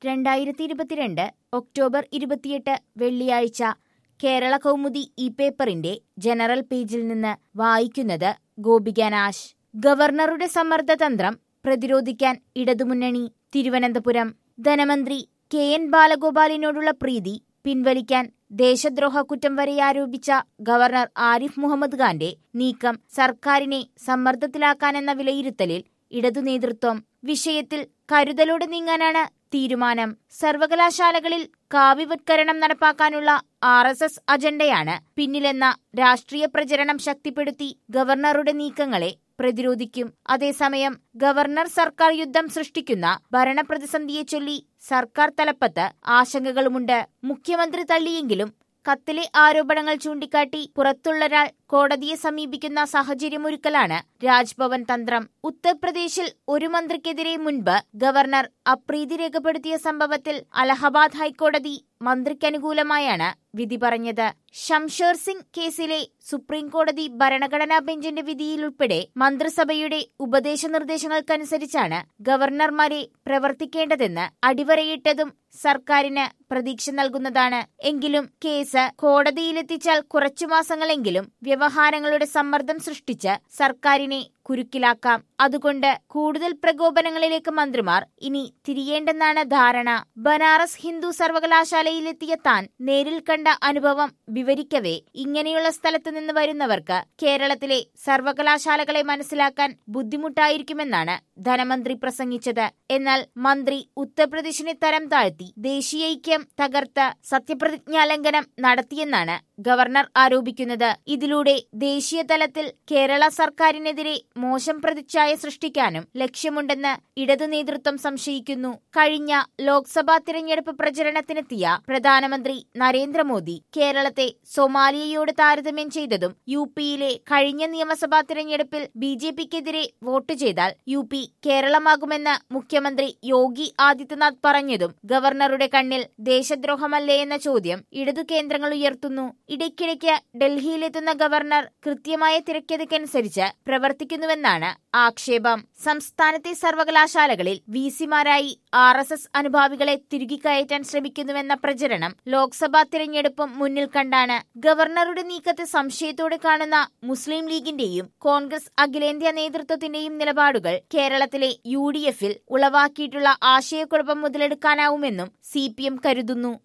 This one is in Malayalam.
രണ്ടായിരത്തി ഇരുപത്തിരണ്ട് ഒക്ടോബർ ഇരുപത്തിയെട്ട് വെള്ളിയാഴ്ച കേരള കൗമുദി ഈ പേപ്പറിന്റെ ജനറൽ പേജിൽ നിന്ന് വായിക്കുന്നത് ഗോപികനാശ് ഗവർണറുടെ സമ്മർദ്ദതന്ത്രം പ്രതിരോധിക്കാൻ ഇടതുമുന്നണി തിരുവനന്തപുരം ധനമന്ത്രി കെ എൻ ബാലഗോപാലിനോടുള്ള പ്രീതി പിൻവലിക്കാൻ ദേശദ്രോഹ കുറ്റം വരെ ആരോപിച്ച ഗവർണർ ആരിഫ് മുഹമ്മദ് ഖാന്റെ നീക്കം സർക്കാരിനെ സമ്മർദ്ദത്തിലാക്കാനെന്ന വിലയിരുത്തലിൽ ഇടതു നേതൃത്വം വിഷയത്തിൽ കരുതലോടെ നീങ്ങാനാണ് തീരുമാനം സർവകലാശാലകളിൽ കാവ്യവത്കരണം നടപ്പാക്കാനുള്ള ആർ എസ് എസ് അജണ്ടയാണ് പിന്നിലെന്ന രാഷ്ട്രീയ പ്രചരണം ശക്തിപ്പെടുത്തി ഗവർണറുടെ നീക്കങ്ങളെ പ്രതിരോധിക്കും അതേസമയം ഗവർണർ സർക്കാർ യുദ്ധം സൃഷ്ടിക്കുന്ന ഭരണപ്രതിസന്ധിയെ ചൊല്ലി സർക്കാർ തലപ്പത്ത് ആശങ്കകളുമുണ്ട് മുഖ്യമന്ത്രി തള്ളിയെങ്കിലും കത്തിലെ ആരോപണങ്ങൾ ചൂണ്ടിക്കാട്ടി പുറത്തുള്ളൊരാൾ കോടതിയെ സമീപിക്കുന്ന സാഹചര്യമൊരുക്കലാണ് രാജ്ഭവൻ തന്ത്രം ഉത്തർപ്രദേശിൽ ഒരു മന്ത്രിക്കെതിരെ മുൻപ് ഗവർണർ അപ്രീതി രേഖപ്പെടുത്തിയ സംഭവത്തിൽ അലഹബാദ് ഹൈക്കോടതി മന്ത്രിക്കനുകൂലമായാണ് വിധി പറഞ്ഞത് ഷംഷേർ സിംഗ് കേസിലെ സുപ്രീം കോടതി ഭരണഘടനാ ബെഞ്ചിന്റെ വിധിയിലുൾപ്പെടെ മന്ത്രിസഭയുടെ ഉപദേശ നിർദ്ദേശങ്ങൾക്കനുസരിച്ചാണ് ഗവർണർമാരെ പ്രവർത്തിക്കേണ്ടതെന്ന് അടിവരയിട്ടതും സർക്കാരിന് പ്രതീക്ഷ നൽകുന്നതാണ് എങ്കിലും കേസ് കോടതിയിലെത്തിച്ചാൽ കുറച്ചു മാസങ്ങളെങ്കിലും വ്യവഹാരങ്ങളുടെ സമ്മർദ്ദം സൃഷ്ടിച്ച് സർക്കാരിനെ കുരുക്കിലാക്കാം അതുകൊണ്ട് കൂടുതൽ പ്രകോപനങ്ങളിലേക്ക് മന്ത്രിമാർ ഇനി തിരിയേണ്ടെന്നാണ് ധാരണ ബനാറസ് ഹിന്ദു സർവകലാശാലയിലെത്തിയ താൻ നേരിൽ കണ്ട അനുഭവം വിവരിക്കവേ ഇങ്ങനെയുള്ള സ്ഥലത്ത് നിന്ന് വരുന്നവർക്ക് കേരളത്തിലെ സർവകലാശാലകളെ മനസ്സിലാക്കാൻ ബുദ്ധിമുട്ടായിരിക്കുമെന്നാണ് ധനമന്ത്രി പ്രസംഗിച്ചത് എന്നാൽ മന്ത്രി ഉത്തർപ്രദേശിനെ തരം താഴ്ത്തി ദേശീയൈക്യം തകർത്ത് സത്യപ്രതിജ്ഞാലംഘനം നടത്തിയെന്നാണ് ഗവർണർ ആരോപിക്കുന്നത് ഇതിലൂടെ ദേശീയ തലത്തിൽ കേരള സർക്കാരിനെതിരെ മോശം പ്രതിച്ഛായ സൃഷ്ടിക്കാനും ലക്ഷ്യമുണ്ടെന്ന് ഇടതു നേതൃത്വം സംശയിക്കുന്നു കഴിഞ്ഞ ലോക്സഭാ തിരഞ്ഞെടുപ്പ് പ്രചരണത്തിനെത്തിയ പ്രധാനമന്ത്രി നരേന്ദ്രമോദി കേരളത്തെ സൊമാലിയയോട് താരതമ്യം ചെയ്തതും യു പിയിലെ കഴിഞ്ഞ നിയമസഭാ തിരഞ്ഞെടുപ്പിൽ ബി ജെ പിക്കെതിരെ വോട്ട് ചെയ്താൽ യു പി കേരളമാകുമെന്ന് മുഖ്യമന്ത്രി യോഗി ആദിത്യനാഥ് പറഞ്ഞതും ഗവർണറുടെ കണ്ണിൽ ദേശദ്രോഹമല്ലേ എന്ന ചോദ്യം ഇടതു കേന്ദ്രങ്ങൾ ഉയർത്തുന്നു ഇടയ്ക്കിടയ്ക്ക് ഡൽഹിയിലെത്തുന്ന ഗവർണർ കൃത്യമായ തിരക്കഥയ്ക്കനുസരിച്ച് പ്രവർത്തിക്കുന്നുവെന്നാണ് ആക്ഷേപം സംസ്ഥാനത്തെ സർവകലാശാലകളിൽ വിസിമാരായി ആർ എസ് എസ് അനുഭാവികളെ തിരുകി കയറ്റാൻ ശ്രമിക്കുന്നുവെന്ന പ്രചരണം ലോക്സഭാ തിരഞ്ഞെടുപ്പും മുന്നിൽ കണ്ടാണ് ഗവർണറുടെ നീക്കത്തെ സംശയത്തോടെ കാണുന്ന മുസ്ലിം ലീഗിന്റെയും കോൺഗ്രസ് അഖിലേന്ത്യാ നേതൃത്വത്തിന്റെയും നിലപാടുകൾ കേരളത്തിലെ യു ഡി എഫിൽ ഉളവാക്കിയിട്ടുള്ള ആശയക്കുഴപ്പം മുതലെടുക്കാനാവുമെന്നും സി പി എം കരുതുന്നു